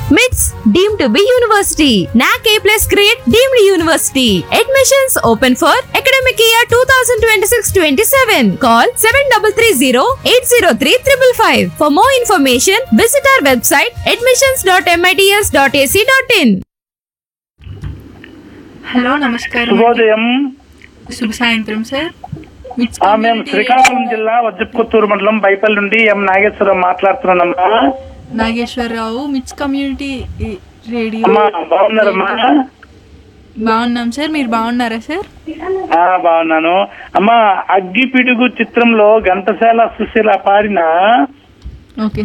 MITS deemed to be university. NAC A plus grade deemed university. Admissions open for academic year 2026-27. Call 7330-803-555. For more information, visit our website admissions.mits.ac.in. Hello నమస్కారం శుభోదయం శుభ సాయంత్రం sir మిట్స్ ఆ, మేము community Srikakulam జిల్లా వజ్రపుత్తూరు మండలం బైపల్లి నుండి ఎం నాగేశ్వరం మాట్లాడుతున్నానమ్మా నాగేశ్వరరావు మిట్స్ కమ్యూనిటీ ఈ- రేడియో అమ్మా బాగున్నారమ్మా బాగున్నాం సార్ మీరు బాగున్నారా సార్ ఆ, బాగున్నాను అమ్మా అగ్గి పిడుగు చిత్రంలో ఘంటసాల సుశీల పాడిన ఓకే